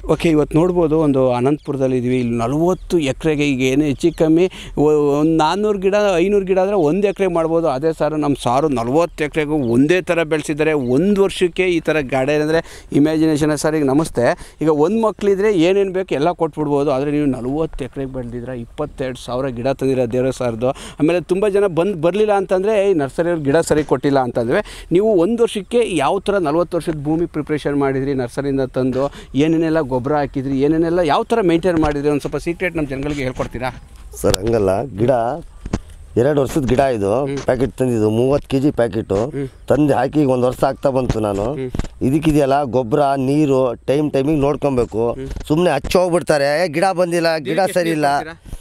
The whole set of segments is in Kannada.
ಓಕೆ ಇವತ್ತು ನೋಡ್ಬೋದು ಒಂದು ಅನಂತಪುರದಲ್ಲಿ ಇದೀವಿ ಇಲ್ಲಿ ನಲವತ್ತು ಎಕರೆಗೆ ಈಗ ಏನು ಹೆಚ್ಚು ಕಮ್ಮಿ ಒಂದು ನಾನ್ನೂರು ಗಿಡ ಐನೂರು ಗಿಡ ಆದರೆ ಒಂದು ಎಕರೆಗೆ ಮಾಡ್ಬೋದು ಅದೇ ಸರ್ ನಮ್ಮ ಸಾರು ನಲ್ವತ್ತು ಎಕರೆಗೂ ಒಂದೇ ಥರ ಬೆಳೆಸಿದ್ದಾರೆ ಒಂದು ವರ್ಷಕ್ಕೆ ಈ ಥರ ಗಾರ್ಡನ್ ಅಂದರೆ ಇಮ್ಯಾಜಿನೇಷನ್ ಸರ್ ಈಗ ನಮಸ್ತೆ ಈಗ ಒಂದು ಮಕ್ಕಳಿದ್ರೆ ಏನೇನು ಬೇಕು ಎಲ್ಲ ಕೊಟ್ಬಿಡ್ಬೋದು ಆದರೆ ನೀವು ನಲ್ವತ್ತು ಎಕರೆಗೆ ಬೆಳೆದಿದ್ರೆ ಇಪ್ಪತ್ತೆರಡು ಸಾವಿರ ಗಿಡ ತಂದಿರೋ ದೇವರ ಸಾರ್ದು ಆಮೇಲೆ ತುಂಬ ಜನ ಬಂದು ಬರಲಿಲ್ಲ ಅಂತಂದರೆ ಈ ನರ್ಸರಿಯವ್ರು ಗಿಡ ಸರಿ ಕೊಟ್ಟಿಲ್ಲ ಅಂತಂದರೆ ನೀವು ಒಂದು ವರ್ಷಕ್ಕೆ ಯಾವ ಥರ ನಲ್ವತ್ತು ವರ್ಷದ ಭೂಮಿ ಪ್ರಿಪ್ರೇಷನ್ ಮಾಡಿದ್ರಿ ನರ್ಸರಿಯಿಂದ ತಂದು ಏನೇನೆಲ್ಲ ಗೊಬ್ಬರ ಹಾಕಿದ್ರಿ ಏನೇನೆಲ್ಲ ಯಾವ ಥರ ಮೇಂಟೈನ್ ಮಾಡಿದ್ರಿ ಒಂದು ಸ್ವಲ್ಪ ಸೀಕ್ರೆಟ್ ನಮ್ಮ ಜನಗಳಿಗೆ ಹೇಳ್ಕೊಡ್ತೀರಾ ಸರ್ ಹಂಗಲ್ಲ ಗಿಡ ಎರಡು ವರ್ಷದ ಗಿಡ ಇದು ಪ್ಯಾಕೆಟ್ ತಂದಿದ್ದು ಮೂವತ್ತು ಕೆ ಜಿ ಪ್ಯಾಕೆಟು ತಂದು ಹಾಕಿ ಒಂದು ವರ್ಷ ಆಗ್ತಾ ಬಂತು ನಾನು ಇದಕ್ಕಿದೆಯಲ್ಲ ಗೊಬ್ಬರ ನೀರು ಟೈಮ್ ಟೈಮಿಗೆ ನೋಡ್ಕೊಬೇಕು ಸುಮ್ಮನೆ ಹಚ್ಚಿ ಹೋಗ್ಬಿಡ್ತಾರೆ "ಏ, ಗಿಡ ಬಂದಿಲ್ಲ ಗಿಡ ಸರಿ ಇಲ್ಲ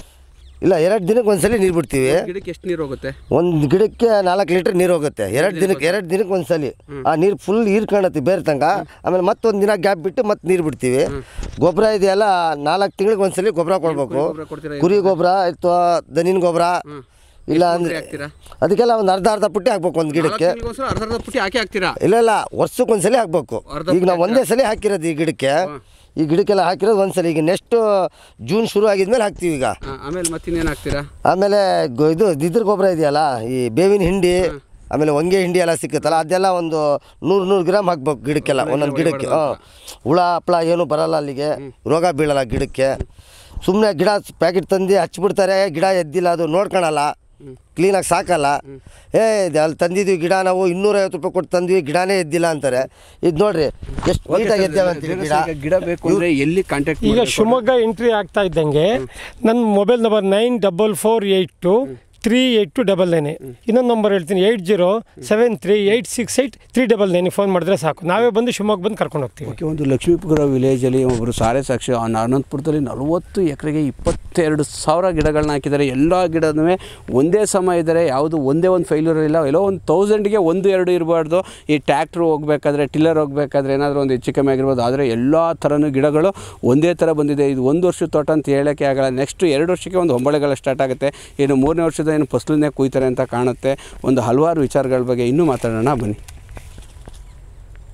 ಇಲ್ಲ ಎರಡು ದಿನಕ್ಕೆ ಒಂದ್ಸಲಿ ನೀರು ಬಿಡ್ತೀವಿ ಗಿಡಕ್ಕೆ ಎಷ್ಟು ನೀರು ಹೋಗುತ್ತೆ ಒಂದು ಗಿಡಕ್ಕೆ ನಾಲ್ಕು ಲೀಟ್ರ್ ನೀರು ಹೋಗುತ್ತೆ ಎರಡು ದಿನಕ್ಕೆ ಎರಡು ದಿನಕ್ಕೆ ಒಂದ್ಸಲಿ ಆ ನೀರು ಫುಲ್ ಹೀರ್ಕೊಳತ್ತೆ ಬೇರೆ ತನಕ ಆಮೇಲೆ ಮತ್ತೊಂದು ದಿನ ಗ್ಯಾಪ್ ಬಿಟ್ಟು ಮತ್ತೆ ನೀರು ಬಿಡ್ತೀವಿ ಗೊಬ್ಬರ ಇದೆಯಲ್ಲ ನಾಲ್ಕು ತಿಂಗಳಿಗೆ ಒಂದ್ಸಲಿ ಗೊಬ್ಬರ ಕೊಡಬೇಕು ಗೊಬ್ಬರ ಕೊಡ್ತೀರಾ ಕುರಿ ಗೊಬ್ಬರ ಅಥವಾ ದನಿನ ಗೊಬ್ಬರ ಇಲ್ಲ ಅಂದರೆ ಹಾಕ್ತೀರಾ ಅದಕ್ಕೆಲ್ಲ ಒಂದು ಅರ್ಧ ಅರ್ಧ ಪುಟ್ಟಿ ಹಾಕ್ಬೇಕು ಒಂದು ಗಿಡಕ್ಕೆ ತಿಂಗಳಿಗೋಸ್ಕರ ಅರ್ಧ ಅರ್ಧ ಪುಟ್ಟಿ ಹಾಕಿ ಹಾಕ್ತೀರಾ ಇಲ್ಲ ಇಲ್ಲ ವರ್ಷಕ್ಕೆ ಒಂದ್ಸಲಿ ಹಾಕ್ಬೇಕು ಅರ್ಧ ಈಗ ನಾವು ಒಂದೇ ಸಲ ಹಾಕಿರೋದು ಈ ಗಿಡಕ್ಕೆ ಈ ಗಿಡಕ್ಕೆಲ್ಲ ಹಾಕಿರೋದು ಒಂದ್ಸಲ ಈಗ ನೆಕ್ಸ್ಟ್ ಜೂನ್ ಶುರು ಆಗಿದ್ಮೇಲೆ ಹಾಕ್ತೀವಿ ಈಗ ಆ, ಆಮೇಲೆ ಮತ್ತಿನ್ನೇನು ಹಾಕ್ತೀರಾ ಆಮೇಲೆ ಗೊ- ಇದು ಇದ್ರ ಗೊಬ್ಬರ ಇದೆಯಲ್ಲ ಈ ಬೇವಿನ ಹಿಂಡಿ ಆಮೇಲೆ ಹೊಂಗೆ ಹಿಂಡಿ ಎಲ್ಲ ಸಿಕ್ಕುತ್ತಲ್ಲ ಅದೆಲ್ಲ ಒಂದು ನೂರು ನೂರು ಗ್ರಾಮ್ ಹಾಕ್ಬೇಕು ಗಿಡಕ್ಕೆಲ್ಲ ಒಂದೊಂದು ಗಿಡಕ್ಕೆ ಹಾಂ ಹುಳ ಹಪ್ಪಳ ಏನು ಬರಲ್ಲ ಅಲ್ಲಿಗೆ ರೋಗ ಬೀಳಲ್ಲ ಗಿಡಕ್ಕೆ ಸುಮ್ಮನೆ ಗಿಡ ಪ್ಯಾಕೆಟ್ ತಂದು ಹಚ್ಬಿಡ್ತಾರೆ ಗಿಡ ಎದ್ದಿಲ್ಲ ಅದು ನೋಡ್ಕೊಳಲ್ಲ ಕ್ಲೀನಾಗಿ ಸಾಕಲ್ಲ ಏ ಇದು ಅಲ್ಲಿ ತಂದಿದ್ವಿ ಗಿಡ ನಾವು ಇನ್ನೂರೈವತ್ತು ರೂಪಾಯಿ ಕೊಟ್ಟು ತಂದ್ವಿ ಗಿಡನೇ ಎದ್ದಿಲ್ಲ ಅಂತಾರೆ ಇದು ನೋಡ್ರಿ ಎಷ್ಟು ನೀಟಾಗಿ ಎದ್ದೇವೆ ಅಂತೀವಿ ಗಿಡ ಈಗ ಗಿಡ ಬೇಕು ಅಂದರೆ ಎಲ್ಲಿ ಕಾಂಟ್ಯಾಕ್ಟ್ ಈಗ ಶಿವಮೊಗ್ಗ ಎಂಟ್ರಿ ಆಗ್ತಾ ಇದ್ದಂಗೆ ನನ್ನ mobile number nine double four eight two three eight two double nine ಇನ್ನೊಂದು ನಂಬರ್ ಹೇಳ್ತೀನಿ eight zero seven three eight six eight three double nine phone ಮಾಡಿದ್ರೆ ಸಾಕು ನಾವೇ ಬಂದು ಶಿವಮೊಗ್ಗ ಬಂದು ಕರ್ಕೊಂಡು ಹೋಗ್ತೀವಿ ಓಕೆ ಒಂದು ಲಕ್ಷ್ಮೀಪುರ ವಿಲೇಜಲ್ಲಿ ಒಬ್ಬರು ಸಾರೆ ಸಾಕ್ಷಿ ಆ ಅನಂತಪುರದಲ್ಲಿ ನಲವತ್ತು ಎಕರೆಗೆ ಇಪ್ಪತ್ತೆರಡು ಸಾವಿರ ಗಿಡಗಳನ್ನ ಹಾಕಿದ್ದಾರೆ ಎಲ್ಲ ಗಿಡನೂ ಒಂದೇ ಸಮ ಇದ್ದಾರೆ ಯಾವುದು ಒಂದೇ ಒಂದು ಫೈಲ್ಯೂರ್ ಇಲ್ಲ ಎಲ್ಲೋ ಒಂದು ತೌಸಂಡ್ಗೆ ಒಂದು ಎರಡು ಇರಬಾರ್ದು ಈ ಟ್ಯಾಕ್ಟ್ರು ಹೋಗ್ಬೇಕಾದ್ರೆ ಟಿಲ್ಲರ್ ಹೋಗ್ಬೇಕಾದ್ರೆ ಏನಾದರೂ ಒಂದು ಹೆಚ್ಚು ಕಮ್ಮಿ ಆಗಿರ್ಬೋದು ಆದರೆ ಎಲ್ಲ ಥರನೂ ಗಿಡಗಳು ಒಂದೇ ಥರ ಬಂದಿದೆ ಇದು ಒಂದು ವರ್ಷದ ತೋಟ ಅಂತ ಹೇಳೋಕ್ಕೆ ಆಗಲ್ಲ ನೆಕ್ಸ್ಟ್ ಎರಡು ವರ್ಷಕ್ಕೆ ಒಂದು ಹೊಂಬಳೆಗಳ ಸ್ಟಾರ್ಟ್ ಆಗುತ್ತೆ ಇನ್ನು ಮೂರನೇ ವರ್ಷದ ಏನು ಫಸಲನ್ನೇ ಕುಯ್ತಾರೆ ಅಂತ ಕಾಣುತ್ತೆ ಒಂದು ಹಲವಾರು ವಿಚಾರಗಳ ಬಗ್ಗೆ ಇನ್ನೂ ಮಾತಾಡೋಣ ಬನ್ನಿ